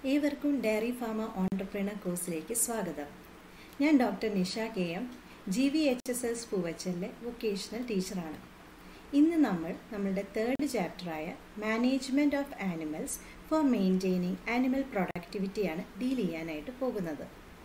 ഏവർക്കും diary pharma entrepreneur കോഴ്സിലേക്ക് സ്വാഗതം ഞാൻ doctor Nisha K M G V H S S പൂവച്ചലിലെ വൊക്കേഷണൽ ടീച്ചറാണ് ഇന്ന് നമ്മൾ നമ്മളുടെ തേർഡ് ചാപ്റ്ററായ management of animals for maintaining animal പ്രൊഡക്ടിവിറ്റിയാണ് ഡീൽ ചെയ്യാനായിട്ട് പോകുന്നത്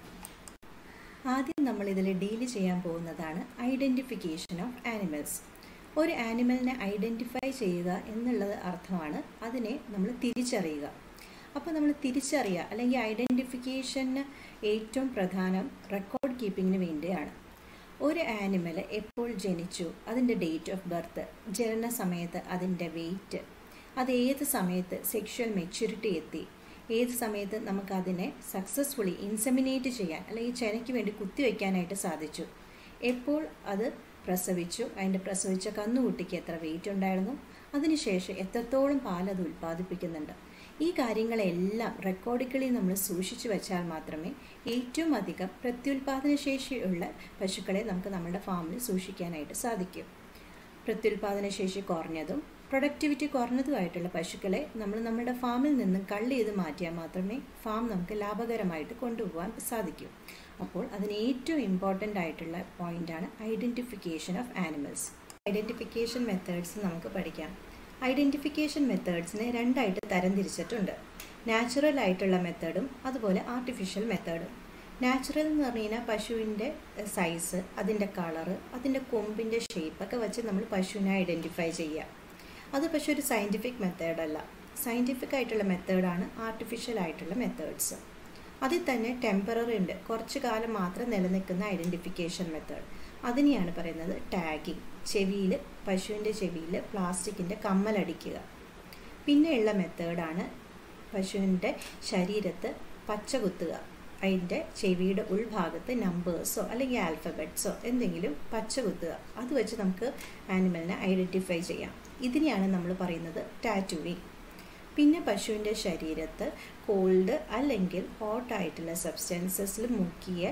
ആദ്യം നമ്മൾ ഇതിൽ ഡീൽ ചെയ്യാൻ പോകുന്നതാണ് ഐഡൻറ്റിഫിക്കേഷൻ ഓഫ് ആനിമൽസ് ഒരു ആനിമലിനെ ഐഡൻറ്റിഫൈ ചെയ്യുക എന്നുള്ളത് അർത്ഥമാണ് അതിനെ നമ്മൾ തിരിച്ചറിയുക അപ്പോൾ നമ്മൾ തിരിച്ചറിയുക അല്ലെങ്കിൽ ഐഡൻറ്റിഫിക്കേഷന് ഏറ്റവും പ്രധാനം റെക്കോർഡ് കീപ്പിങ്ങിന് വേണ്ടിയാണ് ഒരു ആനിമൽ എപ്പോൾ ജനിച്ചു അതിൻ്റെ ഡേറ്റ് ഓഫ് ബർത്ത് ജനന സമയത്ത് അതിൻ്റെ വെയിറ്റ് അത് ഏത് സമയത്ത് സെക്ഷൽ മെച്യൂരിറ്റി എത്തി ഏത് സമയത്ത് നമുക്കതിനെ സക്സസ്ഫുള്ളി ഇൻസെമിനേറ്റ് ചെയ്യാൻ അല്ലെങ്കിൽ ചെനയ്ക്ക് വേണ്ടി കുത്തിവെക്കാനായിട്ട് സാധിച്ചു എപ്പോൾ അത് പ്രസവിച്ചു അതിൻ്റെ പ്രസവിച്ച കന്നുകുട്ടിക്ക് എത്ര വെയിറ്റ് ഉണ്ടായിരുന്നു അതിനുശേഷം എത്രത്തോളം പാൽ അത് ഉൽപ്പാദിപ്പിക്കുന്നുണ്ട് ഈ കാര്യങ്ങളെല്ലാം റെക്കോർഡിക്കലി നമ്മൾ സൂക്ഷിച്ചു വെച്ചാൽ മാത്രമേ ഏറ്റവും അധികം പ്രത്യുൽപാദന ശേഷിയുള്ള പശുക്കളെ നമുക്ക് നമ്മുടെ ഫാമിൽ സൂക്ഷിക്കാനായിട്ട് സാധിക്കൂ പ്രത്യുൽപാദന ശേഷി കുറഞ്ഞതും പ്രൊഡക്ടിവിറ്റി കുറഞ്ഞതുമായിട്ടുള്ള പശുക്കളെ നമ്മൾ നമ്മുടെ ഫാമിൽ നിന്ന് കള്ളി ചെയ്ത് മാറ്റിയാൽ മാത്രമേ ഫാം നമുക്ക് ലാഭകരമായിട്ട് കൊണ്ടുപോകാൻ സാധിക്കൂ അപ്പോൾ അതിന് ഏറ്റവും ഇമ്പോർട്ടൻ്റ് ആയിട്ടുള്ള പോയിൻ്റാണ് identification of animals identification methods നമുക്ക് പഠിക്കാം ഐഡൻറ്റിഫിക്കേഷൻ മെത്തേഡ്സിനെ രണ്ടായിട്ട് തരംതിരിച്ചിട്ടുണ്ട് നാച്ചുറൽ ആയിട്ടുള്ള മെത്തേഡും അതുപോലെ ആർട്ടിഫിഷ്യൽ മെത്തേഡും നാച്ചുറൽ എന്ന് പറഞ്ഞു കഴിഞ്ഞാൽ പശുവിൻ്റെ സൈസ് അതിൻ്റെ കളറ് അതിൻ്റെ കൊമ്പിൻ്റെ ഷേപ്പൊക്കെ വെച്ച് നമ്മൾ പശുവിനെ ഐഡൻറ്റിഫൈ ചെയ്യുക അത് പക്ഷേ ഒരു സയൻറ്റിഫിക് മെത്തേഡല്ല സയൻറ്റിഫിക് ആയിട്ടുള്ള മെത്തേഡാണ് ആർട്ടിഫിഷ്യൽ ആയിട്ടുള്ള മെത്തേഡ്സ് അതിൽ തന്നെ ടെമ്പററി ഉണ്ട് കുറച്ച് കാലം മാത്രം നിലനിൽക്കുന്ന ഐഡൻറ്റിഫിക്കേഷൻ മെത്തേഡ് അതിനെയാണ് പറയുന്നത് ടാഗിങ് ചെവിയിൽ പശുവിൻ്റെ ചെവിയിൽ പ്ലാസ്റ്റിക്കിൻ്റെ കമ്മലടിക്കുക പിന്നെയുള്ള മെത്തേഡാണ് പശുവിൻ്റെ ശരീരത്ത് പച്ച കുത്തുക അതിൻ്റെ ചെവിയുടെ ഉൾഭാഗത്ത് നമ്പേഴ്സോ അല്ലെങ്കിൽ ആൽഫബറ്റ്സോ എന്തെങ്കിലും പച്ച കുത്തുക അത് വെച്ച് നമുക്ക് ആനിമലിനെ ഐഡൻറ്റിഫൈ ചെയ്യാം ഇതിനെയാണ് നമ്മൾ പറയുന്നത് ടാറ്റുവിങ് പിന്നെ പശുവിൻ്റെ ശരീരത്ത് കോൾഡ് അല്ലെങ്കിൽ ഹോട്ടായിട്ടുള്ള സബ്സ്റ്റൻസസിൽ മുക്കിയ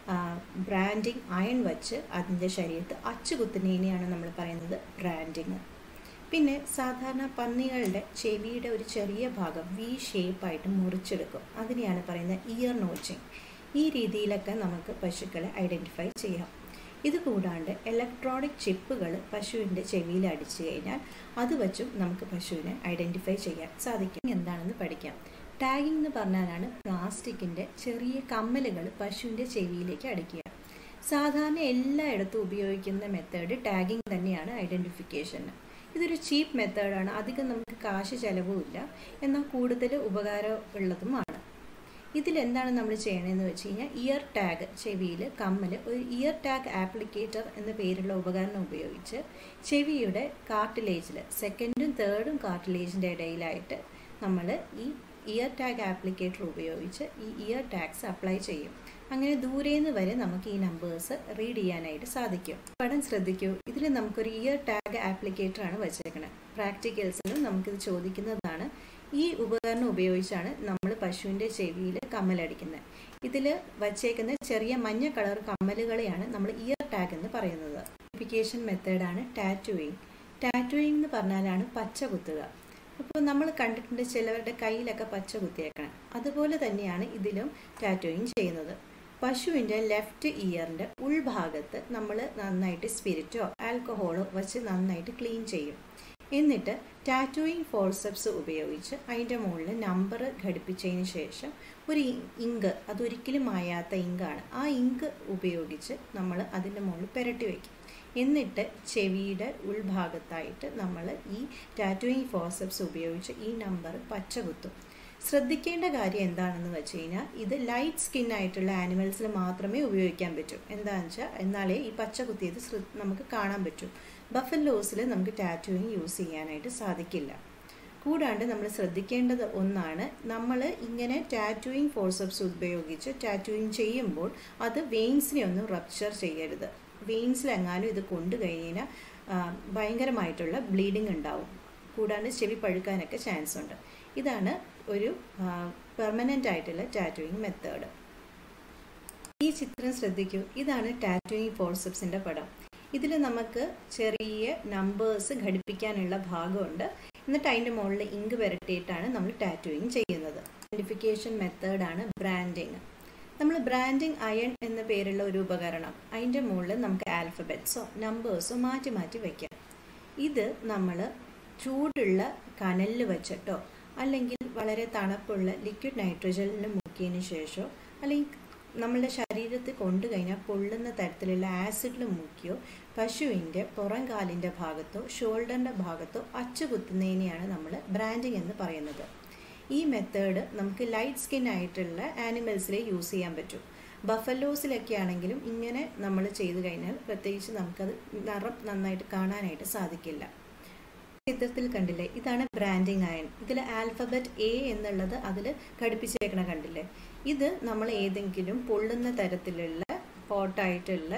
ബ്രാൻഡിങ് അയൺ വച്ച് അതിൻ്റെ ശരീരത്ത് അച്ചുകുത്തുന്നതിനെയാണ് നമ്മൾ പറയുന്നത് ബ്രാൻഡിങ് പിന്നെ സാധാരണ പന്നികളുടെ ചെവിയുടെ ഒരു ചെറിയ ഭാഗം വി ഷേപ്പായിട്ട് മുറിച്ചെടുക്കും അതിനെയാണ് പറയുന്നത് ഇയർ നോച്ചിങ് ഈ രീതിയിലൊക്കെ നമുക്ക് പശുക്കളെ ഐഡൻറ്റിഫൈ ചെയ്യാം ഇത് കൂടാണ്ട് ഇലക്ട്രോണിക് ചിപ്പുകൾ പശുവിൻ്റെ ചെവിയിൽ അടിച്ചു കഴിഞ്ഞാൽ അത് വച്ചും നമുക്ക് പശുവിനെ ഐഡൻറ്റിഫൈ ചെയ്യാൻ സാധിക്കും എന്താണെന്ന് പഠിക്കാം ടാഗിംഗ് എന്ന് പറഞ്ഞാലാണ് പ്ലാസ്റ്റിക്കിൻ്റെ ചെറിയ കമ്മലുകൾ പശുവിൻ്റെ ചെവിയിലേക്ക് അടിക്കുക സാധാരണ എല്ലായിടത്തും ഉപയോഗിക്കുന്ന മെത്തേഡ് ടാഗിംഗ് തന്നെയാണ് ഐഡൻറ്റിഫിക്കേഷന് ഇതൊരു ചീപ്പ് മെത്തേഡാണ് അധികം നമുക്ക് കാശ് ചിലവുമില്ല എന്നാൽ കൂടുതൽ ഉപകാരം ഉള്ളതുമാണ് ഇതിലെന്താണ് നമ്മൾ ചെയ്യണമെന്ന് വെച്ച് കഴിഞ്ഞാൽ ഇയർ ടാഗ് ചെവിയിൽ കമ്മൽ ഒരു ഇയർ ടാഗ് ആപ്ലിക്കേറ്റർ എന്ന പേരുള്ള ഉപകരണം ഉപയോഗിച്ച് ചെവിയുടെ കാർട്ടിലേജിൽ സെക്കൻഡും തേർഡും കാർട്ടിലേജിൻ്റെ ഇടയിലായിട്ട് നമ്മൾ ഈ ഇയർ ടാഗ് ആപ്ലിക്കേറ്റർ ഉപയോഗിച്ച് ഈ ഇയർ ടാഗ്സ് അപ്ലൈ ചെയ്യും അങ്ങനെ ദൂരേന്ന് വരെ നമുക്ക് ഈ നമ്പേഴ്സ് റീഡ് ചെയ്യാനായിട്ട് സാധിക്കും പടം ശ്രദ്ധിക്കൂ ഇതിൽ നമുക്കൊരു ഇയർ ടാഗ് ആപ്ലിക്കേറ്റർ ആണ് വെച്ചേക്കുന്നത് പ്രാക്ടിക്കൽസിലും നമുക്കിത് ചോദിക്കുന്നതാണ് ഈ ഉപകരണം ഉപയോഗിച്ചാണ് നമ്മൾ പശുവിൻ്റെ ചെവിയിൽ കമ്മലടിക്കുന്നത് ഇതിൽ വച്ചേക്കുന്ന ചെറിയ മഞ്ഞ കളർ കമ്മലുകളെയാണ് നമ്മൾ ഇയർ ടാഗ് എന്ന് പറയുന്നത് ഐഡൻറ്റിഫിക്കേഷൻ മെത്തേഡാണ് ടാറ്റുവിങ് ടാറ്റുവിങ് എന്ന് പറഞ്ഞാലാണ് പച്ച കുത്തുക അപ്പോൾ നമ്മൾ കണ്ടിട്ടുണ്ട് ചിലവരുടെ കയ്യിലൊക്കെ പച്ച കുത്തിയേക്കണം അതുപോലെ തന്നെയാണ് ഇതിലും ടാറ്റോയിങ് ചെയ്യുന്നത് പശുവിൻ്റെ ലെഫ്റ്റ് ഇയറിൻ്റെ ഉൾഭാഗത്ത് നമ്മൾ നന്നായിട്ട് സ്പിരിറ്റോ ആൽക്കഹോളോ വെച്ച് നന്നായിട്ട് ക്ലീൻ ചെയ്യും എന്നിട്ട് ടാറ്റോയിങ് ഫോൾസെപ്സ് ഉപയോഗിച്ച് അതിൻ്റെ മുകളിൽ നമ്പർ ഘടിപ്പിച്ചതിന് ശേഷം ഒരു ഇങ്ക് അതൊരിക്കലും മായാത്ത ഇങ്കാണ് ആ ഇങ്ക് ഉപയോഗിച്ച് നമ്മൾ അതിൻ്റെ മുകളിൽ പുരട്ടി വയ്ക്കും എന്നിട്ട് ചെവിയുടെ ഉൾഭാഗത്തായിട്ട് നമ്മൾ ഈ ടാറ്റോയിങ് ഫോസെപ്സ് ഉപയോഗിച്ച് ഈ നമ്പർ പച്ച കുത്തും ശ്രദ്ധിക്കേണ്ട കാര്യം എന്താണെന്ന് വെച്ച് കഴിഞ്ഞാൽ ഇത് ലൈറ്റ് സ്കിൻ ആയിട്ടുള്ള ആനിമൽസിൽ മാത്രമേ ഉപയോഗിക്കാൻ പറ്റൂ എന്താണെന്ന് വെച്ചാൽ എന്നാലേ ഈ പച്ച കുത്തിയത് നമുക്ക് കാണാൻ പറ്റൂ ബഫലോസിൽ നമുക്ക് ടാറ്റോയിങ് യൂസ് ചെയ്യാനായിട്ട് സാധിക്കില്ല കൂടാണ്ട് നമ്മൾ ശ്രദ്ധിക്കേണ്ടത് ഒന്നാണ് നമ്മൾ ഇങ്ങനെ ടാറ്റോയിങ് ഫോഴ്സപ്സ് ഉപയോഗിച്ച് ടാറ്റോയിങ് ചെയ്യുമ്പോൾ അത് വെയിൻസിനെ ഒന്നും റപ്ചർ ചെയ്യരുത് വെയിൻസിലെങ്ങാനും ഇത് കൊണ്ടു കഴിഞ്ഞാൽ ഭയങ്കരമായിട്ടുള്ള ബ്ലീഡിങ് ഉണ്ടാവും കൂടാണ്ട് ചെവി പഴുക്കാനൊക്കെ ചാൻസ് ഉണ്ട് ഇതാണ് ഒരു പെർമനൻ്റ് ആയിട്ടുള്ള ടാറ്റോയിങ് മെത്തേഡ് ഈ ചിത്രം ശ്രദ്ധിക്കൂ ഇതാണ് ടാറ്റോയിങ് ഫോൾസെപ്സിൻ്റെ പടം ഇതിൽ നമുക്ക് ചെറിയ നമ്പേഴ്സ് ഘടിപ്പിക്കാനുള്ള ഭാഗമുണ്ട് എന്നിട്ട് അതിൻ്റെ മുകളിൽ ഇങ്ക് പുരട്ടിയിട്ടാണ് നമ്മൾ ടാറ്റോയിങ് ചെയ്യുന്നത് ഐഡൻറ്റിഫിക്കേഷൻ മെത്തേഡാണ് ബ്രാൻഡിങ് നമ്മൾ ബ്രാൻഡിങ് അയൺ എന്ന പേരുള്ള ഒരു ഉപകരണം അതിൻ്റെ മുകളിൽ നമുക്ക് ആൽഫബറ്റ്സോ നമ്പേഴ്സോ മാറ്റി മാറ്റി വയ്ക്കാം ഇത് നമ്മൾ ചൂടുള്ള കനലിൽ വെച്ചിട്ടോ അല്ലെങ്കിൽ വളരെ തണുപ്പുള്ള ലിക്വിഡ് നൈട്രജനിൽ മുക്കിയതിന് ശേഷമോ അല്ലെങ്കിൽ നമ്മളുടെ ശരീരത്തിൽ കൊണ്ടു കഴിഞ്ഞാൽ പൊള്ളുന്ന തരത്തിലുള്ള ആസിഡിൽ മുക്കിയോ പശുവിൻ്റെ പുറം കാലിൻ്റെ ഭാഗത്തോ ഷോൾഡറിൻ്റെ ഭാഗത്തോ അച്ചുകുത്തുന്നതിനെയാണ് നമ്മൾ ബ്രാൻഡിങ് എന്ന് പറയുന്നത് ഈ മെത്തേഡ് നമുക്ക് ലൈറ്റ് സ്കിൻ ആയിട്ടുള്ള ആനിമൽസിലെ യൂസ് ചെയ്യാൻ പറ്റും ബഫലോസിലൊക്കെ ആണെങ്കിലും ഇങ്ങനെ നമ്മൾ ചെയ്തു കഴിഞ്ഞാൽ പ്രത്യേകിച്ച് നമുക്കത് നിറം നന്നായിട്ട് കാണാനായിട്ട് സാധിക്കില്ല ചിത്രത്തിൽ കണ്ടില്ലേ ഇതാണ് ബ്രാൻഡിങ് അയൺ ഇതിൽ ആൽഫബറ്റ് എ എന്നുള്ളത് അതിൽ ഘടിപ്പിച്ചേക്കണ കണ്ടില്ലേ ഇത് നമ്മൾ ഏതെങ്കിലും പൊള്ളുന്ന തരത്തിലുള്ള ഹോട്ടായിട്ടുള്ള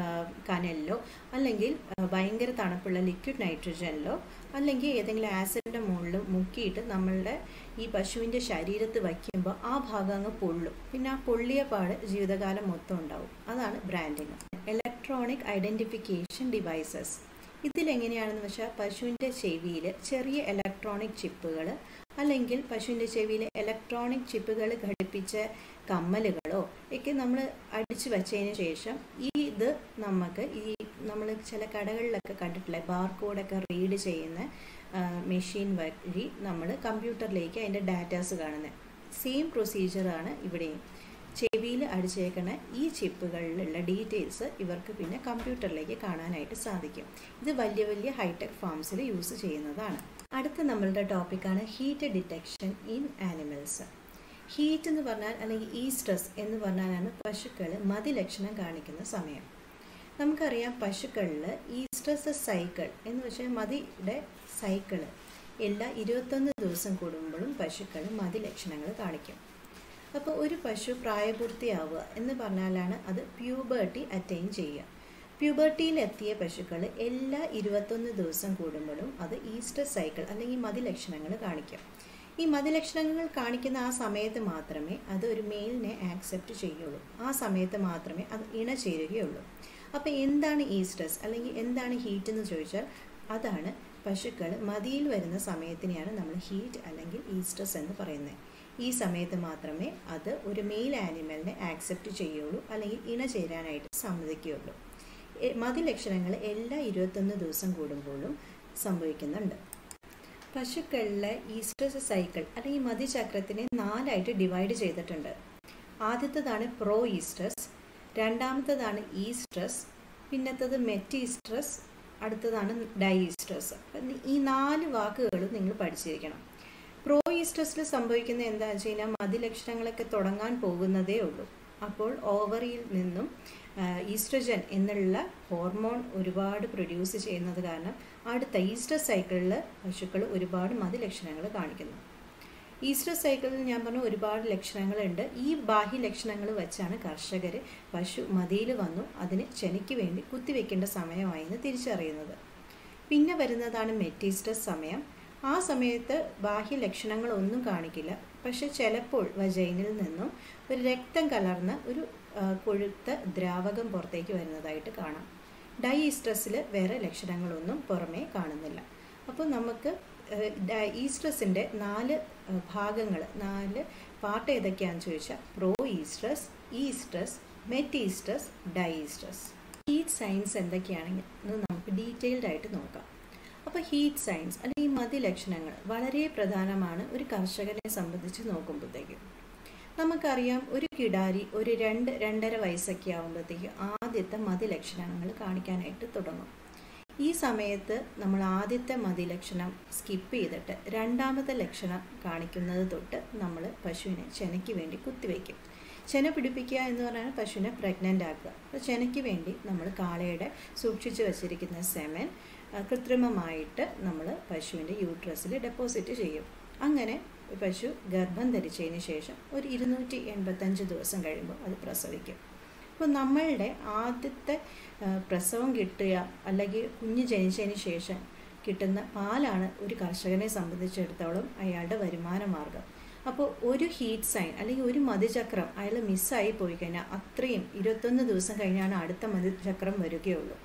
കനലിലോ അല്ലെങ്കിൽ ഭയങ്കര തണുപ്പുള്ള ലിക്വിഡ് നൈട്രജനിലോ അല്ലെങ്കിൽ ഏതെങ്കിലും ആസിഡിൻ്റെ മുകളിൽ മുക്കിയിട്ട് നമ്മളുടെ ഈ പശുവിൻ്റെ ശരീരത്ത് വയ്ക്കുമ്പോൾ ആ ഭാഗം അങ്ങ് പൊള്ളും പിന്നെ ആ പൊള്ളിയ പാട് ജീവിതകാലം മൊത്തം ഉണ്ടാവും അതാണ് ബ്രാൻഡിങ് ഇലക്ട്രോണിക് ഐഡൻറ്റിഫിക്കേഷൻ ഡിവൈസസ് ഇതിലെങ്ങനെയാണെന്ന് വെച്ചാൽ പശുവിൻ്റെ ചെവിയിൽ ചെറിയ ഇലക്ട്രോണിക് ചിപ്പുകൾ അല്ലെങ്കിൽ പശുവിൻ്റെ ചെവിയിൽ ഇലക്ട്രോണിക് ചിപ്പുകൾ ഘടിപ്പിച്ച കമ്മലുകളോ ഒക്കെ നമ്മൾ അടിച്ചു വെച്ചതിന് ശേഷം ഈ ഇത് നമുക്ക് ഈ നമ്മൾ ചില കടകളിലൊക്കെ കണ്ടിട്ടില്ലേ ബാർകോഡൊക്കെ റീഡ് ചെയ്യുന്ന മെഷീൻ വഴി നമ്മൾ കമ്പ്യൂട്ടറിലേക്ക് അതിൻ്റെ ഡാറ്റാസ് കാണുന്നത് സെയിം പ്രൊസീജിയറാണ് ഇവിടെയും ചെവിയിൽ അടിച്ചേക്കണ ഈ ചിപ്പുകളിലുള്ള ഡീറ്റെയിൽസ് ഇവർക്ക് പിന്നെ കമ്പ്യൂട്ടറിലേക്ക് കാണാനായിട്ട് സാധിക്കും ഇത് വലിയ വലിയ ഹൈടെക് ഫാംസിൽ യൂസ് ചെയ്യുന്നതാണ് അടുത്ത നമ്മളുടെ ടോപ്പിക്കാണ് heat detection in animals heat എന്ന് പറഞ്ഞാൽ അല്ലെങ്കിൽ ഈ സ്ട്രെസ് എന്ന് പറഞ്ഞാലാണ് പശുക്കൾ മതിലക്ഷണം കാണിക്കുന്ന സമയം നമുക്കറിയാം പശുക്കളിൽ ഈ സ്ട്രെസ് സൈക്കിൾ എന്ന് വെച്ചാൽ മതിയുടെ സൈക്കിള് എല്ലാ ഇരുപത്തൊന്ന് ദിവസം കൂടുമ്പോഴും പശുക്കൾ മതിലക്ഷണങ്ങൾ കാണിക്കും അപ്പോൾ ഒരു പശു പ്രായപൂർത്തിയാവുക എന്ന് പറഞ്ഞാലാണ് അത് പ്യൂബേർട്ടി അറ്റൈൻ ചെയ്യുക പ്യൂബർട്ടിയിലെത്തിയ പശുക്കൾ എല്ലാ ഇരുപത്തൊന്ന് ദിവസം കൂടുമ്പോഴും അത് ഈസ്റ്റർ സൈക്കിൾ അല്ലെങ്കിൽ മതിലക്ഷണങ്ങൾ കാണിക്കും ഈ മതിലക്ഷണങ്ങൾ കാണിക്കുന്ന ആ സമയത്ത് മാത്രമേ അത് ഒരു മെയിലിനെ ആക്സെപ്റ്റ് ചെയ്യുള്ളൂ ആ സമയത്ത് മാത്രമേ അത് ഇണ ചേരുകയുള്ളൂ അപ്പോൾ എന്താണ് ഈ സ്ട്രെസ് അല്ലെങ്കിൽ എന്താണ് ഹീറ്റ് എന്ന് ചോദിച്ചാൽ അതാണ് പശുക്കൾ മതിയിൽ വരുന്ന സമയത്തിനെയാണ് നമ്മൾ ഹീറ്റ് അല്ലെങ്കിൽ ഈ സ്ട്രെസ് എന്ന് പറയുന്നത് ഈ സമയത്ത് മാത്രമേ അത് ഒരു മെയിൽ ആനിമലിനെ ആക്സെപ്റ്റ് ചെയ്യുള്ളൂ അല്ലെങ്കിൽ ഇണ ചേരാനായിട്ട് സമ്മതിക്കുകയുള്ളൂ മതിലക്ഷണങ്ങൾ എല്ലാ ഇരുപത്തൊന്ന് ദിവസം കൂടുമ്പോഴും സംഭവിക്കുന്നുണ്ട് പശുക്കളിലെ ഈസ്ട്രസ് സൈക്കിൾ അല്ലെങ്കിൽ മതിചക്രത്തിനെ നാലായിട്ട് ഡിവൈഡ് ചെയ്തിട്ടുണ്ട് ആദ്യത്തേതാണ് പ്രോ ഈസ്ട്രസ് രണ്ടാമത്തേതാണ് ഈസ്ട്രസ് പിന്നത്തത് മെറ്റീസ്ട്രസ് അടുത്തതാണ് ഡൈസ്ട്രസ് ഈ നാല് വാക്കുകളും നിങ്ങൾ പഠിച്ചിരിക്കണം പ്രോ ഈസ്ട്രസിൽ സംഭവിക്കുന്ന എന്താണെന്ന് വെച്ച് കഴിഞ്ഞാൽ മതിലക്ഷണങ്ങളൊക്കെ തുടങ്ങാൻ പോകുന്നതേ ഉള്ളൂ അപ്പോൾ ഓവറിയിൽ നിന്നും ഈസ്ട്രജൻ എന്നുള്ള ഹോർമോൺ ഒരുപാട് പ്രൊഡ്യൂസ് ചെയ്യുന്നത് കാരണം അടുത്ത ഈസ്റ്റർ സൈക്കിളിൽ പശുക്കൾ ഒരുപാട് മതിലക്ഷണങ്ങൾ കാണിക്കുന്നു ഈസ്റ്റർ സൈക്കിളിൽ ഞാൻ പറഞ്ഞ ഒരുപാട് ലക്ഷണങ്ങളുണ്ട് ഈ ബാഹ്യ ലക്ഷണങ്ങൾ വെച്ചാണ് കർഷകർ പശു മതിയിൽ വന്നു അതിന് ചെനയ്ക്ക് വേണ്ടി കുത്തിവെക്കേണ്ട സമയമായി എന്ന് തിരിച്ചറിയുന്നത് പിന്നെ വരുന്നതാണ് മെറ്റീസ്റ്റസ് സമയം ആ സമയത്ത് ബാഹ്യ ലക്ഷണങ്ങളൊന്നും കാണിക്കില്ല പക്ഷെ ചിലപ്പോൾ വജൈനിൽ നിന്നും ഒരു രക്തം കലർന്ന ഒരു കൊഴുത്ത ദ്രാവകം പുറത്തേക്ക് വരുന്നതായിട്ട് കാണാം ഡൈസ്ട്രസ്സിൽ വേറെ ലക്ഷണങ്ങളൊന്നും പുറമേ കാണുന്നില്ല അപ്പോൾ നമുക്ക് ഈസ്ട്രസിൻ്റെ നാല് ഭാഗങ്ങൾ നാല് പാർട്ട് ഏതൊക്കെയാണെന്ന് ചോദിച്ചാൽ pro oestrus oestrus metoestrus dioestrus heat signs എന്തൊക്കെയാണെന്ന് നമുക്ക് ഡീറ്റെയിൽഡ് ആയിട്ട് നോക്കാം അപ്പോൾ ഹീറ്റ് സയൻസ് അല്ലെങ്കിൽ മതിലക്ഷണങ്ങൾ വളരെ പ്രധാനമാണ് ഒരു കർഷകനെ സംബന്ധിച്ച് നോക്കുമ്പോഴത്തേക്കും നമുക്കറിയാം ഒരു കിടാരി ഒരു രണ്ട് രണ്ടര വയസ്സൊക്കെ ആകുമ്പോഴത്തേക്കും ആദ്യത്തെ മതിലക്ഷണങ്ങൾ കാണിക്കാനായിട്ട് തുടങ്ങും ഈ സമയത്ത് നമ്മൾ ആദ്യത്തെ മതിലക്ഷണം സ്കിപ്പ് ചെയ്തിട്ട് രണ്ടാമത്തെ ലക്ഷണം കാണിക്കുന്നത് തൊട്ട് നമ്മൾ പശുവിനെ ചെനയ്ക്ക് വേണ്ടി കുത്തിവെക്കും ചെന പിടിപ്പിക്കുക എന്ന് പറഞ്ഞാൽ പശുവിനെ പ്രഗ്നൻ്റ് ആക്കുക അപ്പോൾ ചെനയ്ക്ക് വേണ്ടി നമ്മൾ കാളയുടെ സൂക്ഷിച്ചു വച്ചിരിക്കുന്ന സെമൻ കൃത്രിമമായിട്ട് നമ്മൾ പശുവിൻ്റെ യൂട്രസിൽ ഡെപ്പോസിറ്റ് ചെയ്യും അങ്ങനെ പശു ഗർഭം ധരിച്ചതിന് ശേഷം ഒരു ഇരുന്നൂറ്റി എൺപത്തഞ്ച് ദിവസം കഴിയുമ്പോൾ അത് പ്രസവിക്കും അപ്പോൾ നമ്മളുടെ ആദ്യത്തെ പ്രസവം കിട്ടുക അല്ലെങ്കിൽ കുഞ്ഞ് ജനിച്ചതിന് ശേഷം കിട്ടുന്ന പാലാണ് ഒരു കർഷകനെ സംബന്ധിച്ചിടത്തോളം അയാളുടെ വരുമാന മാർഗം അപ്പോൾ ഒരു ഹീറ്റ് സൈൻ അല്ലെങ്കിൽ ഒരു മതിചക്രം അയാൾ മിസ്സായി പോയി കഴിഞ്ഞാൽ അത്രയും ഇരുപത്തൊന്ന് ദിവസം കഴിഞ്ഞാണ് അടുത്ത മതിചക്രം വരികയുള്ളൂ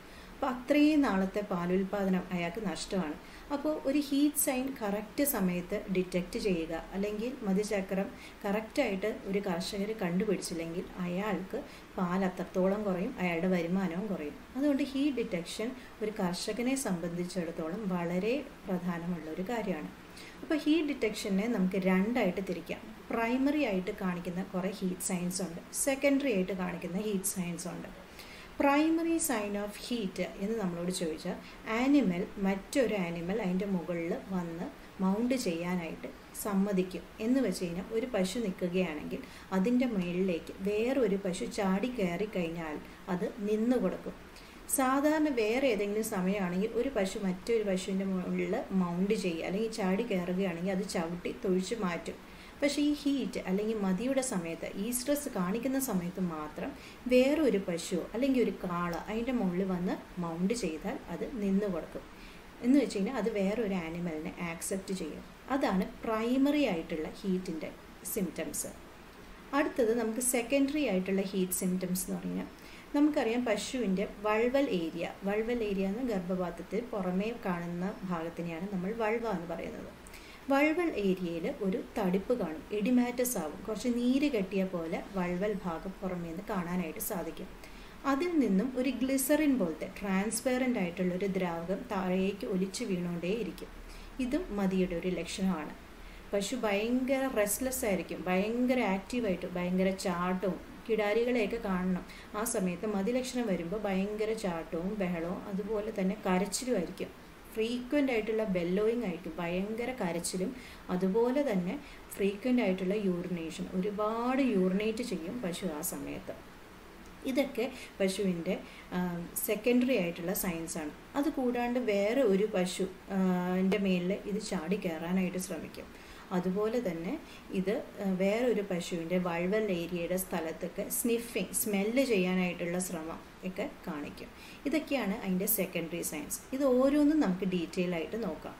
അപ്പോൾ അത്രയും നാളത്തെ പാലുൽപാദനം അയാൾക്ക് നഷ്ടമാണ് അപ്പോൾ ഒരു ഹീറ്റ് സൈൻ കറക്റ്റ് സമയത്ത് ഡിറ്റക്റ്റ് ചെയ്യുക അല്ലെങ്കിൽ മതിചക്രം കറക്റ്റായിട്ട് ഒരു കർഷകർ കണ്ടുപിടിച്ചില്ലെങ്കിൽ അയാൾക്ക് പാൽ അത്രത്തോളം കുറയും അയാളുടെ വരുമാനവും കുറയും അതുകൊണ്ട് ഹീറ്റ് ഡിറ്റക്ഷൻ ഒരു കർഷകനെ സംബന്ധിച്ചിടത്തോളം വളരെ പ്രധാനമുള്ള ഒരു കാര്യമാണ് അപ്പോൾ ഹീറ്റ് ഡിറ്റക്ഷനെ നമുക്ക് രണ്ടായിട്ട് തിരിക്കാം പ്രൈമറി ആയിട്ട് കാണിക്കുന്ന കുറേ ഹീറ്റ് സൈൻസ് ഉണ്ട് സെക്കൻഡറി ആയിട്ട് കാണിക്കുന്ന ഹീറ്റ് സൈൻസ് ഉണ്ട് പ്രൈമറി സൈൻ ഓഫ് ഹീറ്റ് എന്ന് നമ്മളോട് ചോദിച്ചാൽ ആനിമൽ മറ്റൊരു ആനിമൽ അതിൻ്റെ മുകളിൽ വന്ന് മൗണ്ട് ചെയ്യാനായിട്ട് സമ്മതിക്കും എന്ന് വെച്ച് കഴിഞ്ഞാൽ ഒരു പശു നിൽക്കുകയാണെങ്കിൽ അതിൻ്റെ മുകളിലേക്ക് വേറൊരു പശു ചാടി കയറി കഴിഞ്ഞാൽ അത് നിന്നു കൊടുക്കും സാധാരണ വേറെ ഏതെങ്കിലും സമയമാണെങ്കിൽ ഒരു പശു മറ്റൊരു പശുവിൻ്റെ മുകളിൽ മൗണ്ട് ചെയ്യുക അല്ലെങ്കിൽ ചാടി കയറുകയാണെങ്കിൽ അത് ചവിട്ടി തൊഴിച്ച് മാറ്റും പക്ഷേ ഈ ഹീറ്റ് അല്ലെങ്കിൽ മതിയുടെ സമയത്ത് ഈ സ്ട്രെസ് കാണിക്കുന്ന സമയത്ത് മാത്രം വേറൊരു പശുവോ അല്ലെങ്കിൽ ഒരു കാള അതിൻ്റെ മുകളിൽ വന്ന് മൗണ്ട് ചെയ്താൽ അത് നിന്ന് കൊടുക്കും എന്ന് വെച്ച് കഴിഞ്ഞാൽ അത് വേറൊരു ആനിമലിനെ ആക്സെപ്റ്റ് ചെയ്യും അതാണ് പ്രൈമറി ആയിട്ടുള്ള ഹീറ്റിൻ്റെ സിംറ്റംസ് അടുത്തത് നമുക്ക് സെക്കൻഡറി ആയിട്ടുള്ള ഹീറ്റ് സിംറ്റംസ് എന്ന് പറഞ്ഞാൽ നമുക്കറിയാം പശുവിൻ്റെ വൾവൽ ഏരിയ വൾവൽ ഏരിയ എന്ന് ഗർഭപാത്രത്തിൽ പുറമേ കാണുന്ന ഭാഗത്തിനെയാണ് നമ്മൾ വൾവ എന്ന് പറയുന്നത് വൾവൽ ഏരിയയിൽ ഒരു തടിപ്പ് കാണും എഡിമാറ്റസ് ആവും കുറച്ച് നീര് കെട്ടിയ പോലെ വൾവൽ ഭാഗം പുറമേ നിന്ന് കാണാനായിട്ട് സാധിക്കും അതിൽ നിന്നും ഒരു ഗ്ലിസറിൻ പോലത്തെ ട്രാൻസ്പെറൻ്റ് ആയിട്ടുള്ള ഒരു ദ്രാവകം താഴേക്ക് ഒലിച്ചു വീണുകൊണ്ടേയിരിക്കും ഇതും മതിയുടെ ഒരു ലക്ഷണമാണ് പശു ഭയങ്കര റെസ്റ്റ്ലെസ് ആയിരിക്കും ഭയങ്കര ആക്റ്റീവായിട്ട് ഭയങ്കര ചാട്ടവും കിടാരികളെയൊക്കെ കാണണം ആ സമയത്ത് മതിലക്ഷണം വരുമ്പോൾ ഭയങ്കര ചാട്ടവും ബഹളവും അതുപോലെ തന്നെ കരച്ചിലുമായിരിക്കും ഫ്രീക്വൻ്റ് ആയിട്ടുള്ള ബെല്ലോയിങ് ആയിരിക്കും ഭയങ്കര കരച്ചിലും അതുപോലെ തന്നെ ഫ്രീക്വൻ്റ് ആയിട്ടുള്ള യൂറിനേഷൻ ഒരുപാട് യൂറിനേറ്റ് ചെയ്യും പശു ആ സമയത്ത് ഇതൊക്കെ പശുവിൻ്റെ സെക്കൻഡറി ആയിട്ടുള്ള സയൻസാണ് അത് കൂടാണ്ട് വേറെ ഒരു പശു ൻ്റെ മേലിൽ ഇത് ചാടി കയറാനായിട്ട് ശ്രമിക്കും അതുപോലെ തന്നെ ഇത് വേറൊരു പശുവിൻ്റെ വൾവൽ ഏരിയയുടെ സ്ഥലത്തൊക്കെ സ്നിഫിങ് സ്മെല്ല് ചെയ്യാനായിട്ടുള്ള ശ്രമം ഒക്കെ കാണിക്കും ഇതൊക്കെയാണ് അതിൻ്റെ സെക്കൻഡറി സയൻസ് ഇത് ഓരോന്നും നമുക്ക് ഡീറ്റെയിൽ ആയിട്ട് നോക്കാം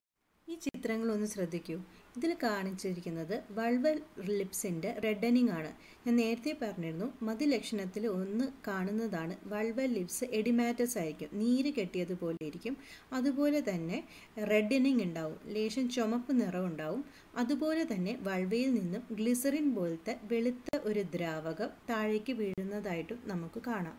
ഈ ചിത്രങ്ങളൊന്ന് ശ്രദ്ധിക്കൂ ഇതിൽ കാണിച്ചിരിക്കുന്നത് വൾവൽ ലിപ്സിൻ്റെ റെഡനിങ് ആണ് ഞാൻ നേരത്തെ പറഞ്ഞിരുന്നു മതിലക്ഷണത്തിൽ ഒന്ന് കാണുന്നതാണ് വൾവൽ ലിപ്സ് എഡിമാറ്റസ് ആയിരിക്കും നീര് കെട്ടിയതുപോലെ ഇരിക്കും അതുപോലെ തന്നെ റെഡനിങ് ഉണ്ടാവും ലേശം ചുമപ്പ് നിറം ഉണ്ടാവും അതുപോലെ തന്നെ വൾവയിൽ നിന്നും ഗ്ലിസറിൻ പോലത്തെ വെളുത്ത ഒരു ദ്രാവകം താഴേക്ക് വീഴുന്നതായിട്ടും നമുക്ക് കാണാം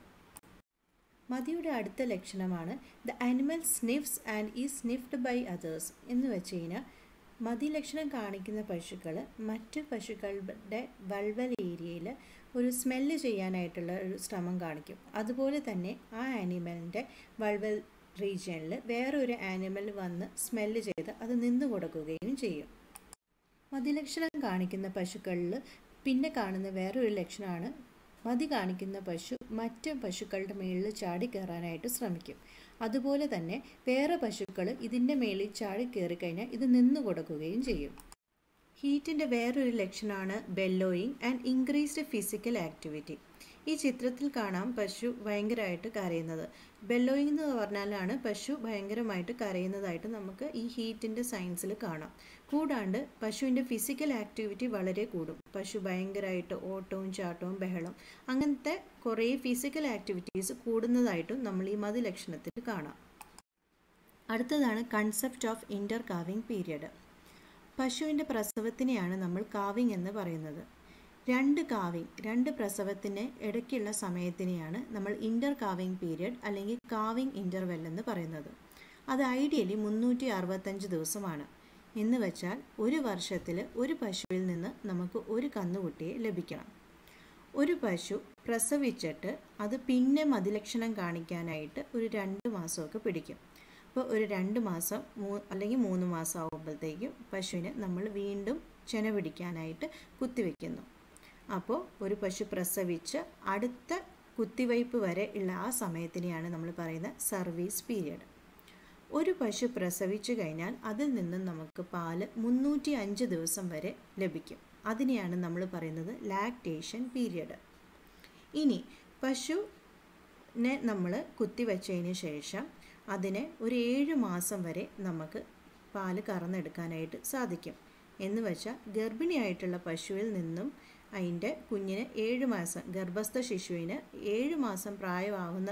മതിയുടെ അടുത്ത ലക്ഷണമാണ് ദ അനിമൽ സ്നിഫ്സ് ആൻഡ് ഈ സ്നിഫ്ഡ് ബൈ അതേഴ്സ് എന്ന് വെച്ച് കഴിഞ്ഞാൽ മതി ലക്ഷണം കാണിക്കുന്ന പശുക്കൾ മറ്റ് പശുക്കളുടെ വൾവൽ ഏരിയയിൽ ഒരു സ്മെല്ല് ചെയ്യാനായിട്ടുള്ള ഒരു ശ്രമം കാണിക്കും അതുപോലെ തന്നെ ആ ആനിമലിൻ്റെ വൾവൽ റീജിയനിൽ വേറൊരു ആനിമൽ വന്ന് സ്മെല്ല് ചെയ്ത് അത് നിന്നു കൊടുക്കുകയും ചെയ്യും മതിലക്ഷണം കാണിക്കുന്ന പശുക്കളിൽ പിന്നെ കാണുന്ന വേറൊരു ലക്ഷണമാണ് മതി കാണിക്കുന്ന പശു മറ്റ് പശുക്കളുടെ മേളിൽ ചാടി കയറാനായിട്ട് ശ്രമിക്കും അതുപോലെ തന്നെ വേറെ പശുക്കൾ ഇതിൻ്റെ മേളിൽ ചാടി കയറി കഴിഞ്ഞാൽ ഇത് നിന്നു കൊടുക്കുകയും ചെയ്യും ഹീറ്റിൻ്റെ വേറൊരു ലക്ഷണമാണ് bellowing and increased physical activity ഈ ചിത്രത്തിൽ കാണാം പശു ഭയങ്കരമായിട്ട് കരയുന്നത് ബെല്ലോയിങ് എന്ന് പറഞ്ഞാലാണ് പശു ഭയങ്കരമായിട്ട് കരയുന്നതായിട്ട് നമുക്ക് ഈ ഹീറ്റിൻ്റെ സയൻസിൽ കാണാം കൂടാണ്ട് പശുവിൻ്റെ ഫിസിക്കൽ ആക്ടിവിറ്റി വളരെ കൂടും പശു ഭയങ്കരമായിട്ട് ഓട്ടവും ചാട്ടവും ബഹളം അങ്ങനത്തെ കുറേ ഫിസിക്കൽ ആക്ടിവിറ്റീസ് കൂടുന്നതായിട്ടും നമ്മൾ ഈ മതിലക്ഷണത്തിൽ കാണാം അടുത്തതാണ് concept of intercalving period പശുവിൻ്റെ പ്രസവത്തിനെയാണ് നമ്മൾ കാവിംഗ് എന്ന് പറയുന്നത് രണ്ട് കാവിംഗ് രണ്ട് പ്രസവത്തിന് ഇടയ്ക്കുള്ള സമയത്തിനെയാണ് നമ്മൾ ഇൻ്റർ കാവിംഗ് പീരിയഡ് അല്ലെങ്കിൽ കാവിംഗ് ഇൻ്റർവെൽ എന്ന് പറയുന്നത് അത് ഐഡിയലി മുന്നൂറ്റി അറുപത്തഞ്ച് ദിവസമാണ് എന്ന് വെച്ചാൽ ഒരു വർഷത്തിൽ ഒരു പശുവിൽ നിന്ന് നമുക്ക് ഒരു കന്നുകുട്ടിയെ ലഭിക്കണം ഒരു പശു പ്രസവിച്ചിട്ട് അത് പിന്നെ മതിലക്ഷണം കാണിക്കാനായിട്ട് ഒരു രണ്ട് മാസമൊക്കെ പിടിക്കും അപ്പോൾ ഒരു രണ്ട് മാസം മൂ അല്ലെങ്കിൽ മൂന്ന് മാസം ആകുമ്പോഴത്തേക്കും പശുവിനെ നമ്മൾ വീണ്ടും ചെന പിടിക്കാനായിട്ട് കുത്തിവെക്കുന്നു അപ്പോൾ ഒരു പശു പ്രസവിച്ച് അടുത്ത കുത്തിവയ്പ്പ് വരെ ഉള്ള ആ സമയത്തിനെയാണ് നമ്മൾ പറയുന്ന സർവീസ് പീരിയഡ് ഒരു പശു പ്രസവിച്ചു കഴിഞ്ഞാൽ അതിൽ നിന്നും നമുക്ക് പാല് മുന്നൂറ്റി അഞ്ച് ദിവസം വരെ ലഭിക്കും അതിനെയാണ് നമ്മൾ പറയുന്നത് ലാക്ടേഷൻ പീരിയഡ് ഇനി പശുവിനെ നമ്മൾ കുത്തിവെച്ചതിന് ശേഷം അതിനെ ഒരു ഏഴ് മാസം വരെ നമുക്ക് പാല് കറന്നെടുക്കാനായിട്ട് സാധിക്കും എന്ന് വെച്ചാൽ ഗർഭിണിയായിട്ടുള്ള പശുവിൽ നിന്നും അതിൻ്റെ കുഞ്ഞിന് ഏഴ് മാസം ഗർഭസ്ഥ ശിശുവിന് ഏഴ് മാസം പ്രായമാവുന്നത്